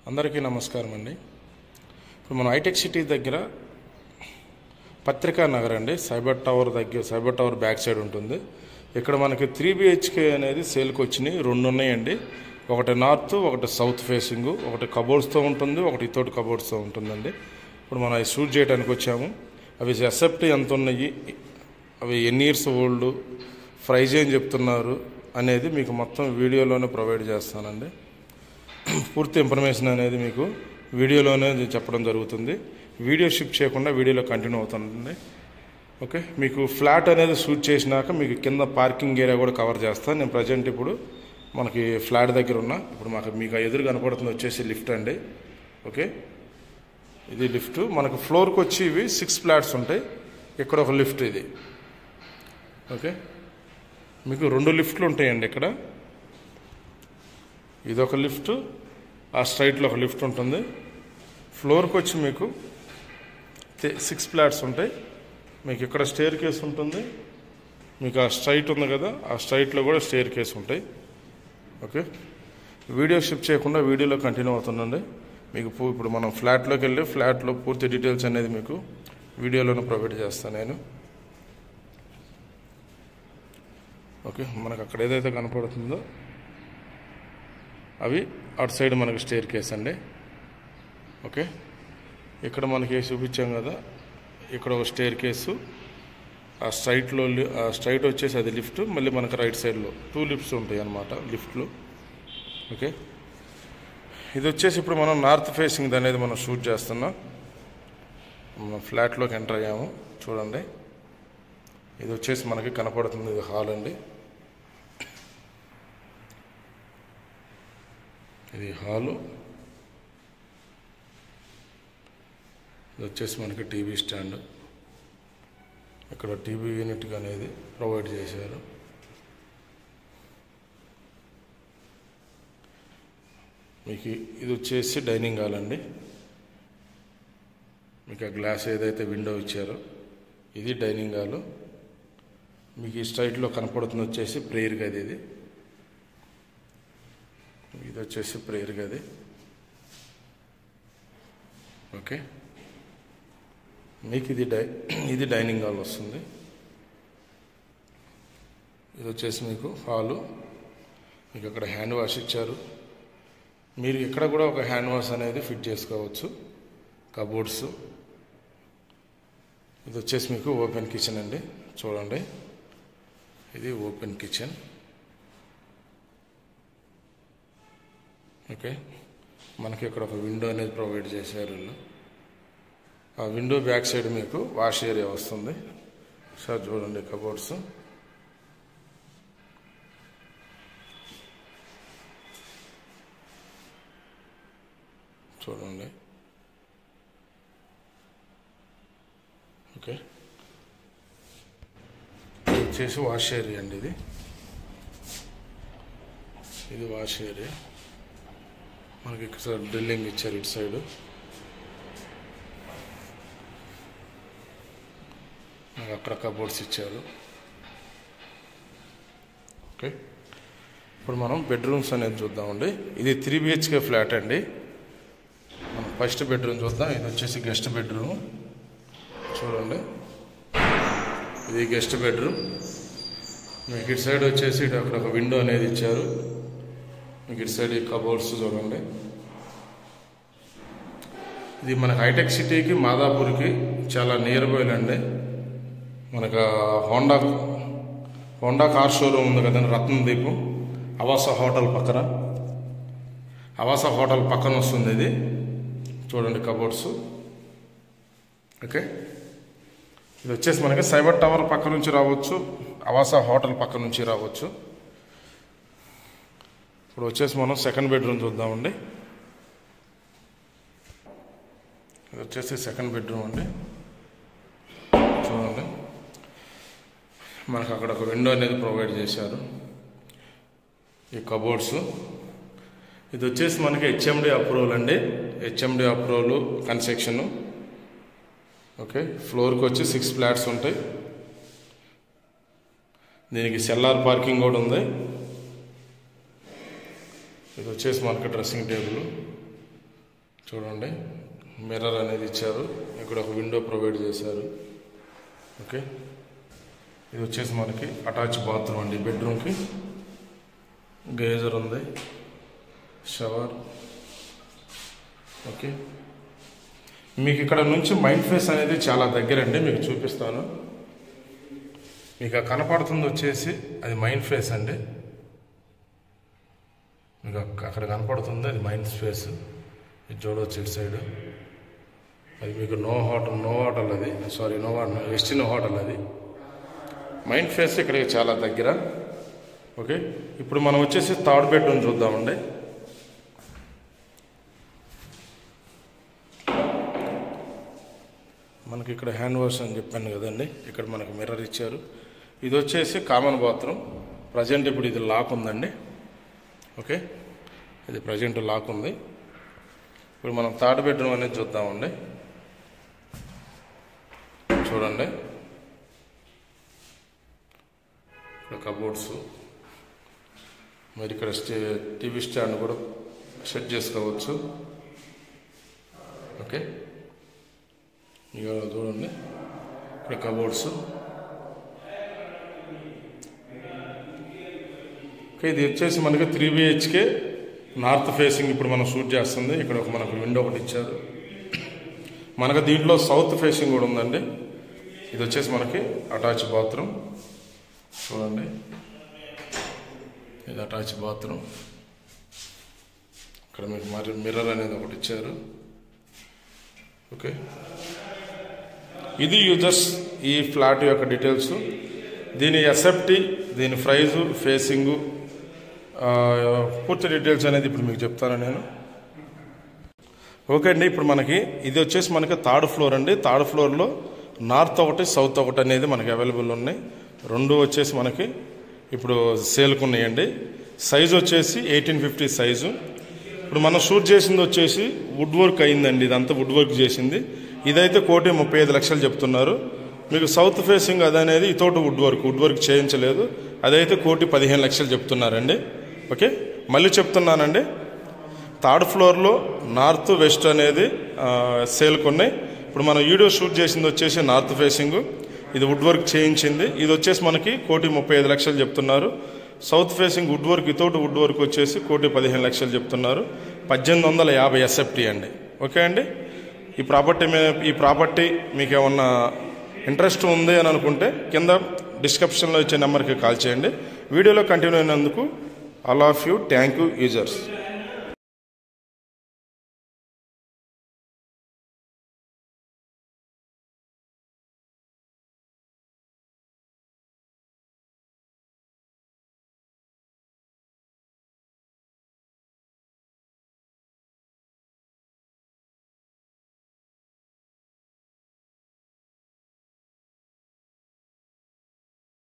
అందరికీ నమస్కారం అండి ఇప్పుడు మనం హైటెక్ సిటీ దగ్గర పత్రికా నగర్ అండి సైబర్ టవర్ దగ్గర సైబర్ టవర్ బ్యాక్ సైడ్ ఉంటుంది ఇక్కడ మనకి త్రీ బిహెచ్కే అనేది సేల్కి వచ్చినాయి రెండు ఉన్నాయండి ఒకటి నార్త్ ఒకటి సౌత్ ఫేసింగ్ ఒకటి కబోర్డ్స్తో ఉంటుంది ఒకటి తోటి కబోర్డ్స్తో ఉంటుందండి ఇప్పుడు మనం అవి షూట్ చేయడానికి వచ్చాము అవి ఎసెప్ట్ ఎంత ఉన్నాయి అవి ఎన్ని ఇయర్స్ ఓల్డ్ ప్రైజ్ ఏం చెప్తున్నారు అనేది మీకు మొత్తం వీడియోలోనే ప్రొవైడ్ చేస్తానండి పూర్తి ఇన్ఫర్మేషన్ అనేది మీకు వీడియోలోనే చెప్పడం జరుగుతుంది వీడియో షిఫ్ట్ చేయకుండా వీడియోలో కంటిన్యూ అవుతుంది ఓకే మీకు ఫ్లాట్ అనేది షూట్ చేసినాక మీకు కింద పార్కింగ్ ఏరియా కూడా కవర్ చేస్తాను నేను ప్రజెంట్ ఇప్పుడు మనకి ఫ్లాట్ దగ్గర ఉన్నా ఇప్పుడు మాకు మీకు ఎదురు కనపడుతుంది వచ్చేసి లిఫ్ట్ అండి ఓకే ఇది లిఫ్ట్ మనకు ఫ్లోర్కి వచ్చి ఇవి సిక్స్ ఫ్లాట్స్ ఉంటాయి ఇక్కడ ఒక లిఫ్ట్ ఇది ఓకే మీకు రెండు లిఫ్ట్లు ఉంటాయండి ఇక్కడ ఇది ఒక లిఫ్ట్ ఆ స్ట్రైట్లో ఒక లిఫ్ట్ ఉంటుంది ఫ్లోర్కి వచ్చి మీకు సిక్స్ ఫ్లాట్స్ ఉంటాయి మీకు ఇక్కడ స్టేర్ కేస్ ఉంటుంది మీకు ఆ స్ట్రైట్ ఉంది కదా ఆ స్ట్రైట్లో కూడా స్టేర్ కేస్ ఉంటాయి ఓకే వీడియో షిఫ్ట్ చేయకుండా వీడియోలో కంటిన్యూ అవుతుందండి మీకు పూ- ఇప్పుడు మనం ఫ్లాట్లోకి వెళ్ళి ఫ్లాట్లో పూర్తి డీటెయిల్స్ అనేది మీకు వీడియోలోనే ప్రొవైడ్ చేస్తాను నేను ఓకే మనకు అక్కడ ఏదైతే కనపడుతుందో అవి అటు సైడ్ మనకి స్టేర్ కేస్ అండి ఓకే ఇక్కడ మనకి వేసి చూపించాం కదా ఇక్కడ ఒక స్టేర్ కేసు ఆ స్ట్రైట్లో లి- ఆ స్ట్రైట్ వచ్చేసి అది లిఫ్ట్ మళ్ళీ మనకి రైట్ సైడ్లో టూ లిఫ్ట్స్ ఉంటాయి అన్నమాట లిఫ్ట్లు ఓకే ఇది వచ్చేసి ఇప్పుడు మనం నార్త్ ఫేసింగ్ అనేది మనం షూట్ చేస్తున్నాం మనం ఫ్లాట్లోకి ఎంటర్ అయ్యాము చూడండి ఇది వచ్చేసి మనకి కనపడుతుంది ఇది హాల్ అండి ఇది హాలు ఇది వచ్చేసి మనకి టీవీ స్టాండ్ ఇక్కడ టీవీ యూనిట్ అనేది ప్రొవైడ్ చేశారు మీకు ఇది వచ్చేసి డైనింగ్ హాల్ అండి మీకు ఆ గ్లాస్ ఏదైతే విండో ఇచ్చారో ఇది డైనింగ్ హాలు మీకు ఈ స్ట్రైట్లో కనపడుతుంది వచ్చేసి ప్రేయర్ గది ఇది ఇది వచ్చేసి ప్రేయర్ గది ఓకే మీకు ఇది డై ఇది డైనింగ్ హాల్ వస్తుంది ఇది వచ్చేసి మీకు హాలు మీకు అక్కడ హ్యాండ్ వాష్ ఇచ్చారు మీరు ఇక్కడ కూడా ఒక హ్యాండ్ వాష్ అనేది ఫిట్ చేసుకోవచ్చు కబోర్డ్స్ ఇది వచ్చేసి మీకు ఓపెన్ కిచెన్ అండి చూడండి ఇది ఓపెన్ కిచెన్ ఓకే మనకి ఇక్కడ ఒక విండో అనేది ప్రొవైడ్ చేశారు వీళ్ళు ఆ విండో బ్యాక్ సైడ్ మీకు వాష్ ఏరియా వస్తుంది సార్ చూడండి కబోర్డ్స్ చూడండి ఓకే ఇది వచ్చేసి వాష్ ఏరియా అండి ఇది ఇది వాష్ ఏరియా మనకి ఇక్కడ డ్రిల్లింగ్ ఇచ్చారు ఇటు సైడ్ మనకి అక్కడ కబోర్డ్స్ ఇచ్చారు ఓకే ఇప్పుడు మనం బెడ్రూమ్స్ అనేది చూద్దామండి ఇది త్రీ బిహెచ్కే ఫ్లాట్ అండి మనం ఫస్ట్ బెడ్రూమ్ చూద్దాం ఇది వచ్చేసి గెస్ట్ బెడ్రూమ్ చూడండి ఇది గెస్ట్ బెడ్రూమ్ మీకు ఇటు సైడ్ వచ్చేసి ఇటు అక్కడ ఒక విండో అనేది ఇచ్చారు మీకు ఇటు సైడ్ ఈ కబోర్డ్స్ చూడండి ఇది మన హైటెక్ సిటీకి మాదాపూర్కి చాలా నియర్ బై అండి మనకు ఆ హోండా హోండా కార్ షోరూమ్ ఉంది కదండి రత్నదీపం అవాస హోటల్ పక్కన అవాస హోటల్ పక్కన వస్తుంది ఇది చూడండి కబోర్డ్స్ ఓకే ఇది వచ్చేసి మనకి సైబర్ టవర్ పక్క నుంచి రావచ్చు అవాస హోటల్ పక్క నుంచి రావచ్చు ఇప్పుడు వచ్చేసి మనం సెకండ్ బెడ్రూమ్ చూద్దామండి ఇది వచ్చేసి సెకండ్ బెడ్రూమ్ అండి చూడండి మనకు అక్కడ ఒక విండో అనేది ప్రొవైడ్ చేశారు ఈ కబోర్డ్స్ ఇది వచ్చేసి మనకి హెచ్ఎండి అప్రూవల్ అండి హెచ్ఎండి అప్రూవల్ కన్స్ట్రక్షన్ ఓకే ఫ్లోర్కి వచ్చి సిక్స్ ఫ్లాట్స్ ఉంటాయి దీనికి సెల్లార్ పార్కింగ్ కూడా ఉంది ఇది వచ్చేసి మనకి డ్రెస్సింగ్ టేబుల్ చూడండి మిర్రర్ అనేది ఇచ్చారు ఇక్కడ ఒక విండో ప్రొవైడ్ చేశారు ఓకే ఇది వచ్చేసి మనకి అటాచ్ బాత్రూమ్ అండి బెడ్రూమ్కి గేజర్ ఉంది షవర్ ఓకే మీకు ఇక్కడ నుంచి మైండ్ ఫేస్ అనేది చాలా దగ్గరండి మీకు చూపిస్తాను మీకు ఆ కనపడుతుంది వచ్చేసి అది మైండ్ ఫేస్ అండి మీకు అక్క- అక్కడ కనపడుతుంది అది మైండ్ స్పేస్ ఇది చూడవచ్చు ఇటు సైడ్ అది మీకు నో హోటల్ నో హోటల్ అది సారీ నో వెస్టిన్ హోటల్ అది మైండ్ ఫేస్ ఇక్కడికి చాలా దగ్గర ఓకే ఇప్పుడు మనం వచ్చేసి థర్డ్ బెడ్రూమ్ చూద్దామండి మనకి ఇక్కడ హ్యాండ్ వాష్ అని చెప్పాను కదండి ఇక్కడ మనకు మిర్రర్ ఇచ్చారు ఇది వచ్చేసి కామన్ బాత్రూమ్ ప్రజెంట్ ఇప్పుడు ఇది లాక్ ఉందండి ఓకే ఇది ప్రజెంట్ లాక్ ఉంది ఇప్పుడు మనం థర్డ్ బెడ్రూమ్ అనేది చూద్దామండి చూడండి ఇక్కడ కబోర్డ్స్ మరి ఇక్కడ స్టే టీవీ స్టాండ్ కూడా సెట్ చేసుకోవచ్చు ఓకే ఇక చూడండి ఇక్కడ కబోర్డ్స్ ఓకే ఇది వచ్చేసి మనకి త్రీ బిహెచ్కే నార్త్ ఫేసింగ్ ఇప్పుడు మనం షూట్ చేస్తుంది ఇక్కడ ఒక మనకు విండో ఒకటి ఇచ్చారు మనకు దీంట్లో సౌత్ ఫేసింగ్ కూడా ఉందండి ఇది వచ్చేసి మనకి అటాచ్ బాత్రూమ్ చూడండి ఇది అటాచ్ బాత్రూమ్ ఇక్కడ మీకు మరి మిర్రర్ అనేది ఒకటి ఇచ్చారు ఓకే ఇది యూజర్స్ ఈ ఫ్లాట్ యొక్క డీటెయిల్స్ దీని ఎస్ఎఫ్టీ దీని ప్రైజు ఫేసింగు ఆ, పూర్తి డీటెయిల్స్ అనేది ఇప్పుడు మీకు చెప్తాను నేను ఓకే అండి ఇప్పుడు మనకి ఇది వచ్చేసి మనకి థర్డ్ ఫ్లోర్ అండి థర్డ్ ఫ్లోర్లో నార్త్ ఒకటి సౌత్ ఒకటి అనేది మనకి అవైలబుల్ ఉన్నాయి రెండు వచ్చేసి మనకి ఇప్పుడు సేల్కి ఉన్నాయండి సైజు వచ్చేసి ఎయిటీన్ ఫిఫ్టీ సైజు ఇప్పుడు మనం షూట్ చేసింది వచ్చేసి వుడ్ వర్క్ అయిందండి ఇదంతా వుడ్ వర్క్ చేసింది ఇదైతే కోటి ముప్పై ఐదు లక్షలు చెప్తున్నారు మీకు సౌత్ ఫేసింగ్ అదనేది ఇతోటి వుడ్ వర్క్ వుడ్ వర్క్ చేయించలేదు అదైతే కోటి పదిహేను లక్షలు చెప్తున్నారండి ఓకే మళ్ళీ చెప్తున్నానండి థర్డ్ ఫ్లోర్లో నార్త్ వెస్ట్ అనేది ఆ, సేల్కి ఉన్నాయి ఇప్పుడు మనం వీడియో షూట్ చేసింది వచ్చేసి నార్త్ ఫేసింగ్ ఇది వుడ్ వర్క్ చేయించింది ఇది వచ్చేసి మనకి కోటి ముప్పై ఐదు లక్షలు చెప్తున్నారు south facing wood work without wood work వచ్చేసి కోటి పదిహేను లక్షలు చెప్తున్నారు పద్దెనిమిది వందల యాభై ఎస్ఎఫ్టీ అండి ఓకే అండి ఈ ప్రాపర్టీ మీద ఈ ప్రాపర్టీ మీకు ఏమన్నా ఇంట్రెస్ట్ ఉంది అని అనుకుంటే కింద డిస్క్రిప్షన్లో ఇచ్చే నెంబర్కి కాల్ చేయండి వీడియోలో కంటిన్యూ అయినందుకు all of you thank you users